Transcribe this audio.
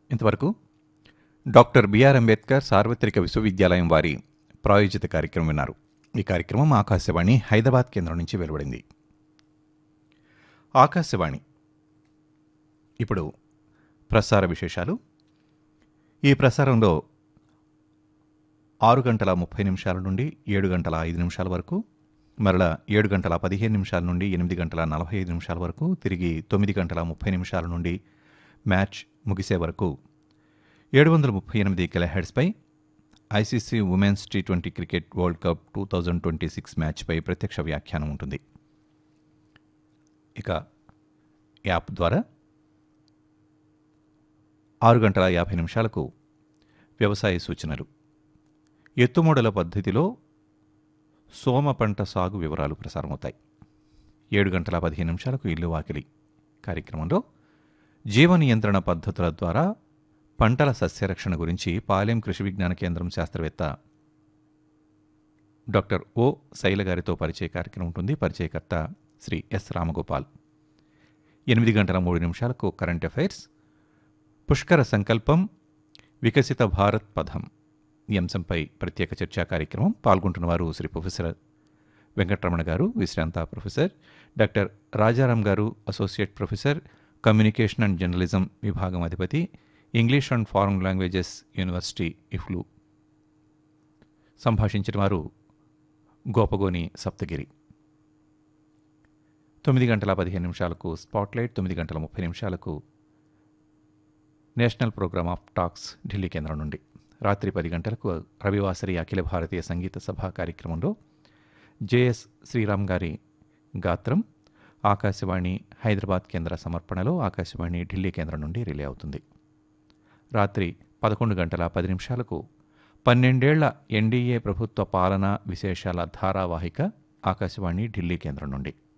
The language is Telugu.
ఇంతవరకు డాక్టర్ బిఆర్ అంబేద్కర్ సార్వత్రిక విశ్వవిద్యాలయం వారి ప్రాయోజిత కార్యక్రమం విన్నారు ఈ కార్యక్రమం ఆకాశవాణి హైదరాబాద్ కేంద్రం నుంచి వెలువడింది ఆకాశవాణి ఇప్పుడు ప్రసార విశేషాలు ఈ ప్రసారంలో ఆరు గంటల ముప్పై నిమిషాల నుండి ఏడు గంటల ఐదు నిమిషాల వరకు మరలా ఏడు గంటల పదిహేను నిమిషాల నుండి ఎనిమిది గంటల నలభై ఐదు నిమిషాల వరకు తిరిగి తొమ్మిది గంటల ముప్పై నిమిషాల నుండి మ్యాచ్ ముగిసే వరకు ఏడు వందల ముప్పై ఎనిమిది కిలోహెడ్స్పై ICC women's T twenty cricket world cup two thousand twenty six మ్యాచ్పై ప్రత్యక్ష వ్యాఖ్యానం ఉంటుంది ఇక యాప్ ద్వారా ఆరు గంటల యాభై నిమిషాలకు వ్యవసాయ సూచనలు ఎత్తుమూడల పద్ధతిలో సోమ పంట సాగు వివరాలు ప్రసారమవుతాయి ఏడు గంటల పదిహేను నిమిషాలకు ఇల్లు వాకిలి కార్యక్రమంలో జీవ నియంత్రణ పద్ధతుల ద్వారా పంటల సస్యరక్షణ గురించి పాలెం కృషి విజ్ఞాన కేంద్రం శాస్త్రవేత్త డాక్టర్ ఓ శైల గారితో పరిచయ కార్యక్రమం ఉంటుంది పరిచయకర్త శ్రీ ఎస్ రామగోపాల్ ఎనిమిది గంటల మూడు నిమిషాలకు కరెంట్ అఫైర్స్ పుష్కర సంకల్పం వికసిత భారత్ పథం ఈ అంశంపై ప్రత్యేక చర్చా కార్యక్రమం పాల్గొంటున్న వారు శ్రీ ప్రొఫెసర్ వెంకటరమణ గారు విశ్రాంత professor doctor Rajaram garu associate professor communication and journalism విభాగం అధిపతి English and foreign languages university EFLU సంభాషించిన వారు గోపగోని సప్తగిరి తొమ్మిది గంటల పదిహేను నిమిషాలకు స్పాట్లైట్ తొమ్మిది గంటల ముప్పై నిమిషాలకు national programme of talks Delhi కేంద్రం నుండి రాత్రి పది గంటలకు రవివాసరి అఖిల భారతీయ సంగీత సభ కార్యక్రమంలో జేఎస్ శ్రీరామ్ గారి గాత్రం ఆకాశవాణి హైదరాబాద్ కేంద్ర సమర్పణలో ఆకాశవాణి ఢిల్లీ కేంద్రం నుండి రిలే అవుతుంది రాత్రి పదకొండు గంటల పది నిమిషాలకు పన్నెండేళ్ల ఎన్డీఏ ప్రభుత్వ పాలన విశేషాల ధారావాహిక ఆకాశవాణి ఢిల్లీ కేంద్రం నుండి